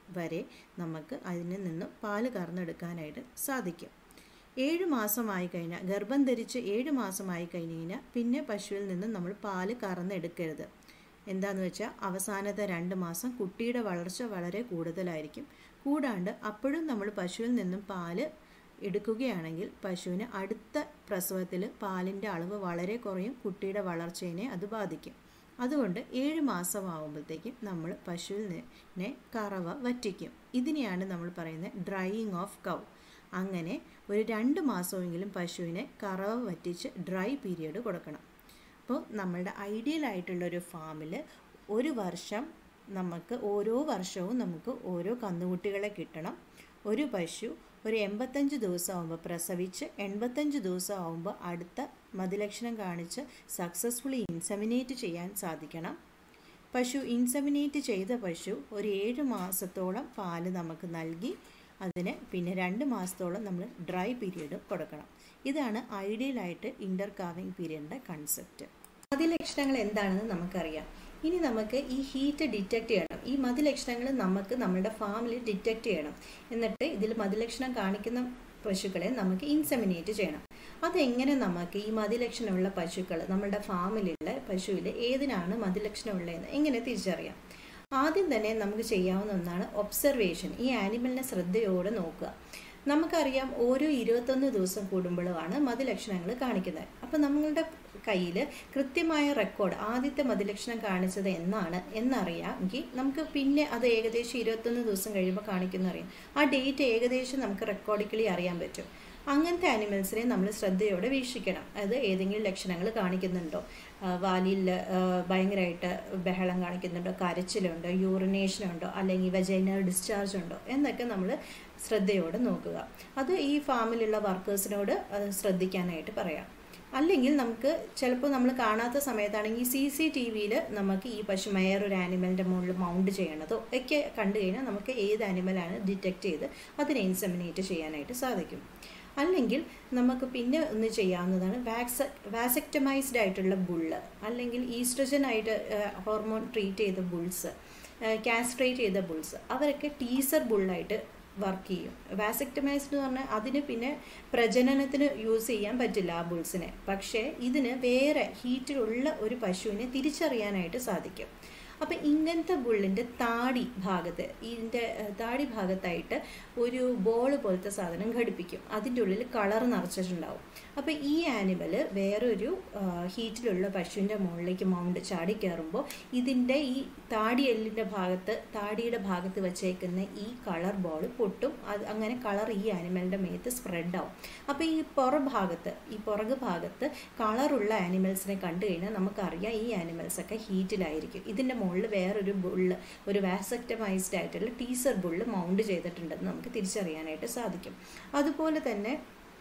വരെ നമുക്ക് അതിൽ നിന്ന് പാല് കറന്നെടുക്കാനായിട്ട് സാധിക്കും ഏഴ് മാസമായി കഴിഞ്ഞാൽ ഗർഭം ധരിച്ച് ഏഴ് മാസമായി കഴിഞ്ഞ് കഴിഞ്ഞാൽ പിന്നെ പശുവിൽ നിന്ന് നമ്മൾ പാല് കറന്നെടുക്കരുത് എന്താണെന്ന് വെച്ചാൽ അവസാനത്തെ രണ്ട് മാസം കുട്ടിയുടെ വളർച്ച വളരെ കൂടുതലായിരിക്കും കൂടാണ്ട് അപ്പോഴും നമ്മൾ പശുവിൽ നിന്നും പാല് എടുക്കുകയാണെങ്കിൽ പശുവിന് അടുത്ത പ്രസവത്തിൽ പാലിൻ്റെ അളവ് വളരെ കുറയും കുട്ടിയുടെ വളർച്ചയെ അത് ബാധിക്കും അതുകൊണ്ട് ഏഴ് മാസമാകുമ്പോഴത്തേക്കും നമ്മൾ പശുവിൽ നിന്നെ കറവ വറ്റിക്കും ഇതിനെയാണ് നമ്മൾ പറയുന്നത് ഡ്രൈയിങ് ഓഫ് കൗ അങ്ങനെ ഒരു രണ്ട് മാസമെങ്കിലും പശുവിനെ കറവ വറ്റിച്ച് ഡ്രൈ പീരിയഡ് കൊടുക്കണം അപ്പോൾ നമ്മളുടെ ഐഡിയൽ ആയിട്ടുള്ളൊരു ഫാമിൽ ഒരു വർഷം നമുക്ക് ഓരോ വർഷവും നമുക്ക് ഓരോ കന്നുകുട്ടികളെ കിട്ടണം ഒരു പശു ഒരു എൺപത്തഞ്ച് ദിവസം ആകുമ്പോൾ പ്രസവിച്ച് എൺപത്തഞ്ച് ദിവസം ആകുമ്പോൾ അടുത്ത മതിലക്ഷണം കാണിച്ച് സക്സസ്ഫുള്ളി ഇൻസെമിനേറ്റ് ചെയ്യാൻ സാധിക്കണം പശു ഇൻസെമിനേറ്റ് ചെയ്ത പശു ഒരു ഏഴ് മാസത്തോളം പാല് നമുക്ക് നൽകി അതിന് പിന്നെ രണ്ട് മാസത്തോളം നമ്മൾ ഡ്രൈ പീരീഡ് കൊടുക്കണം ഇതാണ് ഐഡിയലായിട്ട് ഇൻ്റർ കാവിങ് പീരീഡിൻ്റെ കൺസെപ്റ്റ് മതിലക്ഷണങ്ങൾ എന്താണെന്ന് നമുക്കറിയാം ഇനി നമുക്ക് ഈ ഹീറ്റ് ഡിറ്റക്ട് ചെയ്യണം ഈ മതിലക്ഷണങ്ങൾ നമുക്ക് നമ്മുടെ ഫാമിൽ ഡിറ്റക്ട് ചെയ്യണം എന്നിട്ട് ഇതിൽ മതിലക്ഷണം കാണിക്കുന്ന പശുക്കളെ നമുക്ക് ഇൻസെമിനേറ്റ് ചെയ്യണം അതെങ്ങനെ നമുക്ക് ഈ മതിലക്ഷണമുള്ള പശുക്കൾ നമ്മുടെ ഫാമിലുള്ള പശുവിൽ ഏതിനാണ് മതിലക്ഷണമുള്ളതെന്ന് എങ്ങനെ തിരിച്ചറിയാം ആദ്യം തന്നെ നമുക്ക് ചെയ്യാവുന്ന ഒന്നാണ് ഒബ്സർവേഷൻ ഈ ആനിമലിനെ ശ്രദ്ധയോടെ നോക്കുക നമുക്കറിയാം ഓരോ ഇരുപത്തൊന്ന് ദിവസം കൂടുമ്പോഴുമാണ് മതിലക്ഷണങ്ങൾ കാണിക്കുന്നത് അപ്പം നമ്മളുടെ കയ്യിൽ കൃത്യമായ റെക്കോർഡ് ആദ്യത്തെ മതിലക്ഷണം കാണിച്ചത് എന്നാണ് എന്നറിയാമെങ്കിൽ നമുക്ക് പിന്നെ അത് ഏകദേശം ഇരുപത്തൊന്ന് ദിവസം കഴിയുമ്പോൾ കാണിക്കുന്ന അറിയാം ആ ഡേറ്റ് ഏകദേശം നമുക്ക് റെക്കോർഡിക്കലി അറിയാൻ പറ്റും അങ്ങനത്തെ ആനിമൽസിനെ നമ്മൾ ശ്രദ്ധയോടെ വീക്ഷിക്കണം അത് ഏതെങ്കിലും ലക്ഷണങ്ങൾ കാണിക്കുന്നുണ്ടോ വാലിയിൽ ഭയങ്കരമായിട്ട് ബഹളം കാണിക്കുന്നുണ്ടോ കരച്ചിലുണ്ടോ യൂറിനേഷനുണ്ടോ അല്ലെങ്കിൽ വെജൈനൽ ഡിസ്ചാർജ് ഉണ്ടോ എന്നൊക്കെ നമ്മൾ ശ്രദ്ധയോടെ നോക്കുക അത് ഈ ഫാമിലുള്ള വർക്കേഴ്സിനോട് ശ്രദ്ധിക്കാനായിട്ട് പറയാം അല്ലെങ്കിൽ നമുക്ക് ചിലപ്പോൾ നമ്മൾ കാണാത്ത സമയത്താണെങ്കിൽ സി സി ടി വിയിൽ നമുക്ക് ഈ പശു വേറൊരു ആനിമലിൻ്റെ മുകളിൽ മൗണ്ട് ചെയ്യണതോ ഒക്കെ കണ്ടു കഴിഞ്ഞാൽ നമുക്ക് ഏത് ആനിമലാണ് ഡിറ്റക്ട് ചെയ്ത് അതിനെ ഇൻസെമിനേറ്റ് ചെയ്യാനായിട്ട് സാധിക്കും അല്ലെങ്കിൽ നമുക്ക് പിന്നെ ഒന്ന് ചെയ്യാവുന്നതാണ് വാക്സ വാസക്ടമൈസ്ഡ് ആയിട്ടുള്ള ബുള്ള് അല്ലെങ്കിൽ ഈസ്ട്രജൻ ആയിട്ട് ഹോർമോൺ ട്രീറ്റ് ചെയ്ത ബുൾസ് കാസ്ട്രേറ്റ് ചെയ്ത ബുൾസ് അവരൊക്കെ ടീസർ ബുള്ളായിട്ട് വർക്ക് ചെയ്യും വാസക്ടമൈസ്ഡ് എന്ന് പറഞ്ഞാൽ അതിന് പിന്നെ പ്രജനനത്തിന് യൂസ് ചെയ്യാൻ പറ്റില്ല ആ ബുൾസിനെ പക്ഷേ ഇതിന് വേറെ ഹീറ്റിലുള്ള ഒരു പശുവിനെ തിരിച്ചറിയാനായിട്ട് സാധിക്കും അപ്പം ഇങ്ങനത്തെ ബുള്ളിൻ്റെ താടി ഭാഗത്ത് ഇതിൻ്റെ താടി ഭാഗത്തായിട്ട് ഒരു ബോൾ പോലത്തെ സാധനം ഘടിപ്പിക്കും അതിൻ്റെ ഉള്ളിൽ കളർ നിറച്ചിട്ടുണ്ടാവും അപ്പോൾ ഈ ആനിമൽ വേറൊരു ഹീറ്റിലുള്ള പശുവിൻ്റെ മുകളിലേക്ക് മൗണ്ട് ചാടി കയറുമ്പോൾ ഇതിൻ്റെ ഈ താടി എല്ലിൻ്റെ ഭാഗത്ത് താടിയുടെ ഭാഗത്ത് വെച്ചേക്കുന്ന ഈ കളർ ബോൾ പൊട്ടും അത് അങ്ങനെ കളർ ഈ ആനിമലിൻ്റെ മേത്ത് സ്പ്രെഡ് ആവും അപ്പോൾ ഈ പുറഭാഗത്ത് ഈ പുറകു ഭാഗത്ത് കളറുള്ള ആനിമൽസിനെ കണ്ടു കഴിഞ്ഞാൽ നമുക്കറിയാം ഈ ആനിമൽസൊക്കെ ഹീറ്റിലായിരിക്കും ഇതിൻ്റെ മുകളിൽ വേറൊരു ബുള്ള് ഒരു വാസക്ടമൈസ്ഡ് ആയിട്ടുള്ള ടീസർ ബുള്ള് മൗണ്ട് ചെയ്തിട്ടുണ്ടെന്ന് നമുക്ക് തിരിച്ചറിയാനായിട്ട് സാധിക്കും അതുപോലെ തന്നെ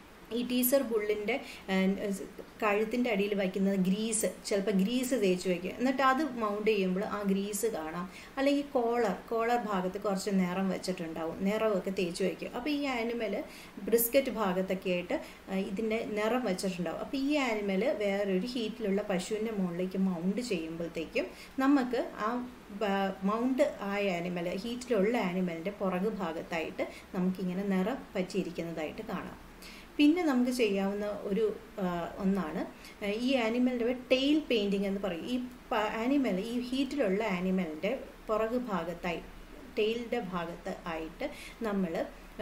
ഈ ടീസർ ബുള്ളിൻ്റെ കഴുത്തിൻ്റെ അടിയിൽ വയ്ക്കുന്നത് ഗ്രീസ് ചിലപ്പോൾ ഗ്രീസ് തേച്ച് വയ്ക്കും എന്നിട്ട് അത് മൗണ്ട് ചെയ്യുമ്പോൾ ആ ഗ്രീസ് കാണാം അല്ലെങ്കിൽ കോളർ കോളർ ഭാഗത്ത് കുറച്ച് നിറം വെച്ചിട്ടുണ്ടാവും നിറമൊക്കെ തേച്ച് വയ്ക്കും അപ്പോൾ ഈ ആനിമൽ ബ്രിസ്ക്കറ്റ് ഭാഗത്തൊക്കെ ആയിട്ട് ഇതിൻ്റെ നിറം വെച്ചിട്ടുണ്ടാവും അപ്പോൾ ഈ ആനിമൽ വേറൊരു ഹീറ്റിലുള്ള പശുവിൻ്റെ മുകളിലേക്ക് മൗണ്ട് ചെയ്യുമ്പോഴത്തേക്കും നമുക്ക് ആ മൗണ്ട് ആയ ആനിമൽ ഹീറ്റിലുള്ള ആനിമലിൻ്റെ പുറകു ഭാഗത്തായിട്ട് നമുക്കിങ്ങനെ നിറം പറ്റിയിരിക്കുന്നതായിട്ട് കാണാം പിന്നെ നമുക്ക് ചെയ്യാവുന്ന ഒരു ഒന്നാണ് ഈ ആനിമലിൻ്റെ ടെയിൽ പെയിൻറ്റിങ് എന്ന് പറയും ഈ ആനിമൽ ഈ ഹീറ്റിലുള്ള ആനിമലിൻ്റെ പുറകു ഭാഗത്തായി ടെയിലിൻ്റെ ഭാഗത്ത് ആയിട്ട് നമ്മൾ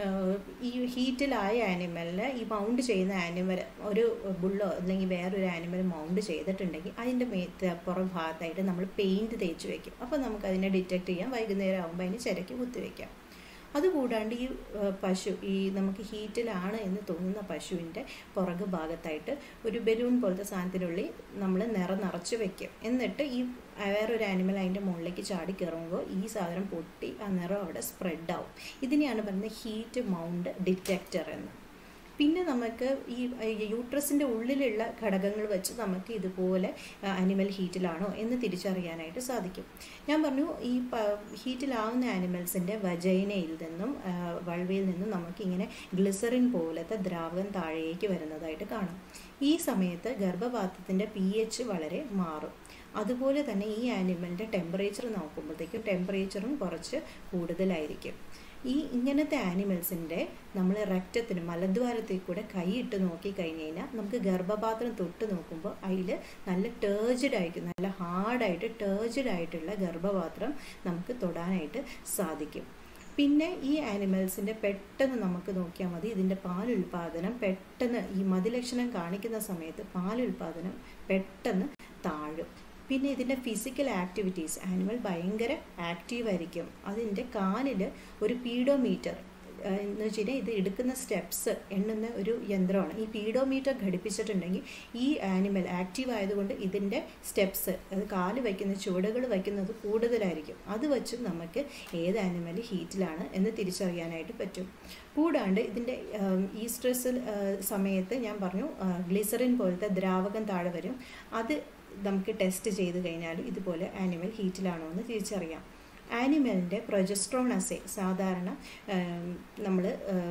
ഈ ഹീറ്റിലായ ആനിമലിന് ഈ മൗണ്ട് ചെയ്യുന്ന ആനിമൽ ഒരു ബുള്ളോ അല്ലെങ്കിൽ വേറൊരു ആനിമൽ മൗണ്ട് ചെയ്തിട്ടുണ്ടെങ്കിൽ അതിൻ്റെ മേത്ത് പുറം ഭാഗത്തായിട്ട് നമ്മൾ പെയിൻറ്റ് തേച്ച് വയ്ക്കും അപ്പോൾ നമുക്ക് അതിനെ ഡിറ്റക്ട് ചെയ്യാം വൈകുന്നേരം ആകുമ്പോൾ അതിന് ചിരക്കി കുത്തിവെക്കാം അതുകൂടാണ്ട് ഈ പശു ഈ നമുക്ക് ഹീറ്റിലാണ് എന്ന് തോന്നുന്ന പശുവിൻ്റെ പുറകു ഭാഗത്തായിട്ട് ഒരു ബലൂൺ പോലത്തെ സാധനത്തിനുള്ളിൽ നമ്മൾ നിറ നിറച്ച് വെക്കും എന്നിട്ട് ഈ വേറൊരു ആനിമൽ അതിൻ്റെ മുകളിലേക്ക് ചാടി കയറുമ്പോൾ ഈ സാധനം പൊട്ടി ആ നിറം അവിടെ സ്പ്രെഡ് ആവും ഇതിനെയാണ് പറയുന്നത് ഹീറ്റ് മൗണ്ട് ഡിറ്റക്ടർ എന്ന് പിന്നെ നമുക്ക് ഈ യൂട്രസിൻ്റെ ഉള്ളിലുള്ള ഘടകങ്ങൾ വെച്ച് നമുക്ക് ഇതുപോലെ ആനിമൽ ഹീറ്റിലാണോ എന്ന് തിരിച്ചറിയാനായിട്ട് സാധിക്കും ഞാൻ പറഞ്ഞു ഈ ഹീറ്റിലാവുന്ന ആനിമൽസിൻ്റെ വജൈനയിൽ നിന്നും വൾവയിൽ നിന്നും നമുക്കിങ്ങനെ ഗ്ലിസറിൻ പോലത്തെ ദ്രാവകം താഴേക്ക് വരുന്നതായിട്ട് കാണാം ഈ സമയത്ത് ഗർഭപാത്രത്തിൻ്റെ പി എച്ച് വളരെ മാറും അതുപോലെ തന്നെ ഈ ആനിമലിൻ്റെ ടെമ്പറേച്ചർ നോക്കുമ്പോഴത്തേക്കും ടെമ്പറേച്ചറും കുറച്ച് കൂടുതലായിരിക്കും ഈ ഇങ്ങനത്തെ ആനിമൽസിൻ്റെ നമ്മൾ രക്തത്തിന് മലദ്വാരത്തിൽ കൂടെ കൈയിട്ട് നോക്കി കഴിഞ്ഞ് കഴിഞ്ഞാൽ നമുക്ക് ഗർഭപാത്രം തൊട്ട് നോക്കുമ്പോൾ അതിൽ നല്ല ടേർജഡ് ആയിട്ട് നല്ല ഹാർഡായിട്ട് ടേർജഡ് ആയിട്ടുള്ള ഗർഭപാത്രം നമുക്ക് തൊടാനായിട്ട് സാധിക്കും പിന്നെ ഈ ആനിമൽസിൻ്റെ പെട്ടെന്ന് നമുക്ക് നോക്കിയാൽ മതി ഇതിൻ്റെ പാലുൽപാദനം പെട്ടെന്ന് ഈ മതിലക്ഷണം കാണിക്കുന്ന സമയത്ത് പാലുൽപാദനം പെട്ടെന്ന് താഴും പിന്നെ ഇതിൻ്റെ ഫിസിക്കൽ ആക്ടിവിറ്റീസ് ആനിമൽ ഭയങ്കര ആക്റ്റീവായിരിക്കും അതിൻ്റെ കാലിൽ ഒരു പീഡോമീറ്റർ എന്ന് വെച്ച് കഴിഞ്ഞാൽ ഇത് എടുക്കുന്ന സ്റ്റെപ്സ് എണ്ണുന്ന ഒരു യന്ത്രമാണ് ഈ പീഡോമീറ്റർ ഘടിപ്പിച്ചിട്ടുണ്ടെങ്കിൽ ഈ ആനിമൽ ആക്റ്റീവ് ആയതുകൊണ്ട് ഇതിൻ്റെ സ്റ്റെപ്സ് അത് കാല് വയ്ക്കുന്ന ചുവടുകൾ വയ്ക്കുന്നത് കൂടുതലായിരിക്കും അത് വെച്ച് നമുക്ക് ഏത് ആനിമൽ ഹീറ്റിലാണ് എന്ന് തിരിച്ചറിയാനായിട്ട് പറ്റും കൂടാണ്ട് ഇതിൻ്റെ ഈ സ്ട്രെസ് സമയത്ത് ഞാൻ പറഞ്ഞു ഗ്ലിസറിൻ പോലത്തെ ദ്രാവകം താഴെ വരും അത് നമുക്ക് ടെസ്റ്റ് ചെയ്ത് കഴിഞ്ഞാൽ ഇതുപോലെ ആനിമൽ ഹീറ്റിലാണോ എന്ന് തിരിച്ചറിയാം ആനിമലിൻ്റെ പ്രൊജസ്ട്രോൺ അസേ സാധാരണ നമ്മൾ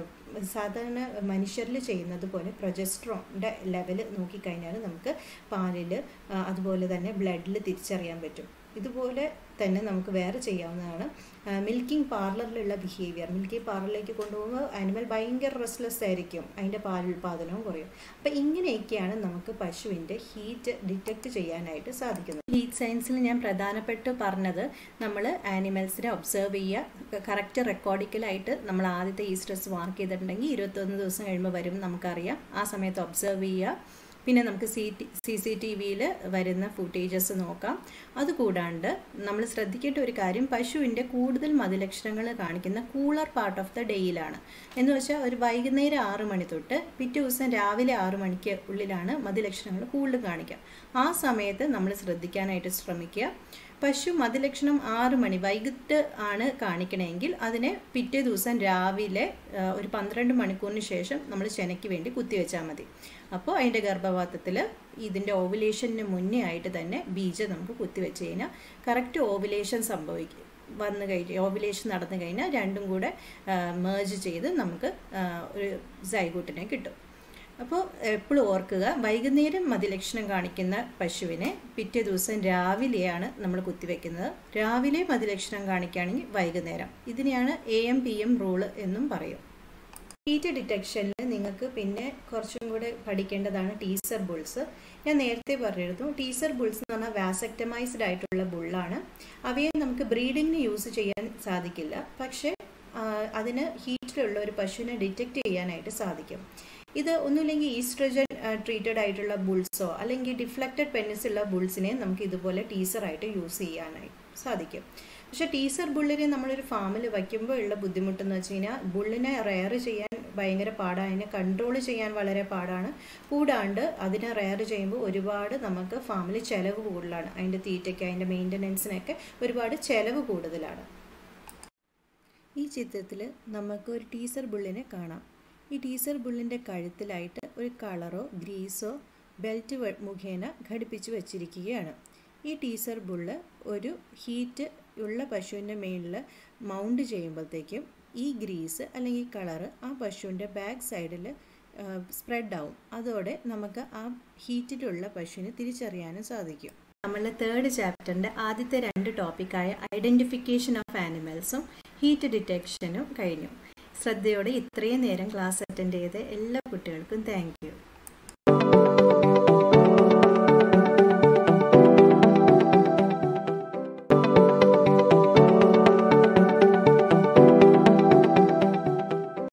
സാധാരണ മനുഷ്യരിൽ ചെയ്യുന്നത് പോലെ പ്രൊജസ്ട്രോണിൻ്റെ ലെവൽ നോക്കിക്കഴിഞ്ഞാൽ നമുക്ക് പാലിൽ അതുപോലെ തന്നെ ബ്ലഡിൽ തിരിച്ചറിയാൻ പറ്റും ഇതുപോലെ തന്നെ നമുക്ക് വേറെ ചെയ്യാവുന്നതാണ് മിൽക്കിംഗ് പാർലറിലുള്ള ബിഹേവിയർ മിൽക്കിംഗ് പാർലറിലേക്ക് കൊണ്ടുപോകുമ്പോൾ ആനിമൽ ഭയങ്കര റെസ്ലെസ് ആയിരിക്കും അതിൻ്റെ പാലുൽപാദനവും കുറയും അപ്പം ഇങ്ങനെയൊക്കെയാണ് നമുക്ക് പശുവിൻ്റെ ഹീറ്റ് ഡിറ്റക്റ്റ് ചെയ്യാനായിട്ട് സാധിക്കുന്നത് ഹീറ്റ് സയൻസിൽ ഞാൻ പ്രധാനപ്പെട്ട് പറഞ്ഞത് നമ്മൾ ആനിമൽസിനെ ഒബ്സർവ് ചെയ്യുക കറക്റ്റ് റെക്കോർഡിക്കലായിട്ട് നമ്മൾ ആദ്യത്തെ ഈ സ്ട്രെസ് മാർക്ക് ചെയ്തിട്ടുണ്ടെങ്കിൽ ഇരുപത്തൊന്ന് ദിവസം കഴിയുമ്പോൾ വരും നമുക്കറിയാം ആ സമയത്ത് ഒബ്സർവ് ചെയ്യുക പിന്നെ നമുക്ക് C T C C T വിയിൽ വരുന്ന ഫുട്ടേജസ് നോക്കാം അതുകൂടാണ്ട് നമ്മൾ ശ്രദ്ധിക്കേണ്ട ഒരു കാര്യം പശുവിൻ്റെ കൂടുതൽ മതിലക്ഷണങ്ങൾ കാണിക്കുന്ന കൂളർ പാർട്ട് ഓഫ് ദ ഡേയിലാണ് എന്ന് വെച്ചാൽ ഒരു വൈകുന്നേരം ആറ് മണി തൊട്ട് പിറ്റേ ദിവസം രാവിലെ ആറ് മണിക്ക് ഉള്ളിലാണ് മതിലക്ഷണങ്ങൾ കൂടുതൽ കാണിക്കുക ആ സമയത്ത് നമ്മൾ ശ്രദ്ധിക്കാനായിട്ട് ശ്രമിക്കുക പശു മതിലക്ഷണം ആറ് മണി വൈകിട്ട് ആണ് കാണിക്കണമെങ്കിൽ അതിനെ പിറ്റേ ദിവസം രാവിലെ ഒരു പന്ത്രണ്ട് മണിക്കൂറിന് ശേഷം നമ്മൾ ചെനയ്ക്ക് വേണ്ടി കുത്തിവെച്ചാൽ മതി അപ്പോൾ അതിൻ്റെ ഗർഭപാത്രത്തിൽ ഇതിൻ്റെ ഓവുലേഷന് മുന്നേ ആയിട്ട് തന്നെ ബീജം നമുക്ക് കുത്തിവെച്ച് കഴിഞ്ഞാൽ കറക്റ്റ് ഓവുലേഷൻ സംഭവിക്കും വന്നു കഴിഞ്ഞ് ഓവുലേഷൻ നടന്നു കഴിഞ്ഞാൽ രണ്ടും കൂടെ മേർജ് ചെയ്ത് നമുക്ക് ഒരു സൈഗൂട്ടിനെ കിട്ടും അപ്പോൾ എപ്പോഴും ഓർക്കുക വൈകുന്നേരം മതിലക്ഷണം കാണിക്കുന്ന പശുവിനെ പിറ്റേ ദിവസം രാവിലെയാണ് നമ്മൾ കുത്തിവെക്കുന്നത് രാവിലെ മതിലക്ഷണം കാണിക്കുകയാണെങ്കിൽ വൈകുന്നേരം ഇതിനെയാണ് A M P M rule എന്നും പറയും ഹീറ്റ് ഡിറ്റക്ഷനിൽ നിങ്ങൾക്ക് പിന്നെ കുറച്ചും കൂടെ പഠിക്കേണ്ടതാണ് ടീസർ ബുൾസ് ഞാൻ നേരത്തെ പറഞ്ഞിരുന്നു ടീസർ ബുൾസ് എന്ന് പറഞ്ഞാൽ വാസക്ടമൈസ്ഡ് ആയിട്ടുള്ള ബുള്ളാണ് അവയെ നമുക്ക് ബ്രീഡിങ്ങിന് യൂസ് ചെയ്യാൻ സാധിക്കില്ല പക്ഷേ അതിന് ഹീറ്റിലുള്ള ഒരു പശുവിനെ ഡിറ്റക്റ്റ് ചെയ്യാനായിട്ട് സാധിക്കും ഇത് ഒന്നുമില്ലെങ്കിൽ ഈസ്ട്രജൻ ട്രീറ്റഡ് ആയിട്ടുള്ള ബുൾസോ അല്ലെങ്കിൽ ഡിഫ്ലക്റ്റഡ് പെന്നിസ് ഉള്ള ബുൾസിനെ നമുക്ക് ഇതുപോലെ ടീസറായിട്ട് യൂസ് ചെയ്യാനായിട്ട് സാധിക്കും പക്ഷേ ടീസർ ബുള്ളിനെ നമ്മളൊരു ഫാമിൽ വയ്ക്കുമ്പോൾ ഉള്ള ബുദ്ധിമുട്ടെന്ന് വെച്ച് കഴിഞ്ഞാൽ ബുള്ളിനെ റെയർ ചെയ്യാൻ ഭയങ്കര പാടാണ് അതിനെ കൺട്രോൾ ചെയ്യാൻ വളരെ പാടാണ് കൂടാണ്ട് അതിനെ റെയർ ചെയ്യുമ്പോൾ ഒരുപാട് നമുക്ക് ഫാമിൽ ചിലവ് കൂടുതലാണ് അതിൻ്റെ തീറ്റയ്ക്ക് അതിൻ്റെ മെയിൻ്റനൻസിനൊക്കെ ഒരുപാട് ചിലവ് കൂടുതലാണ് ഈ ചിത്രത്തിൽ നമുക്ക് ഒരു ടീസർ ബുള്ളിനെ കാണാം ഈ ടീസർ ബുള്ളിൻ്റെ കഴുത്തിലായിട്ട് ഒരു കളറോ ഗ്രീസോ ബെൽറ്റ് മുഖേന ഘടിപ്പിച്ച് വച്ചിരിക്കുകയാണ് ഈ ടീസർ ബുള്ള് ഒരു ഹീറ്റ് ഉള്ള പശുവിൻ്റെ മേളിൽ മൗണ്ട് ചെയ്യുമ്പോഴത്തേക്കും ഈ ഗ്രീസ് അല്ലെങ്കിൽ കളറ് ആ പശുവിൻ്റെ ബാക്ക് സൈഡിൽ സ്പ്രെഡ് ആവും അതോടെ നമുക്ക് ആ ഹീറ്റിലുള്ള പശുവിനെ തിരിച്ചറിയാനും സാധിക്കും നമ്മളുടെ തേർഡ് ചാപ്റ്ററിൻ്റെ ആദ്യത്തെ രണ്ട് ടോപ്പിക്കായ ഐഡൻറ്റിഫിക്കേഷൻ ഓഫ് ആനിമൽസും ഹീറ്റ് ഡിറ്റക്ഷനും കഴിഞ്ഞു ശ്രദ്ധയോടെ ഇത്രയും നേരം ക്ലാസ് അറ്റൻഡ് ചെയ്ത എല്ലാ കുട്ടികൾക്കും താങ്ക്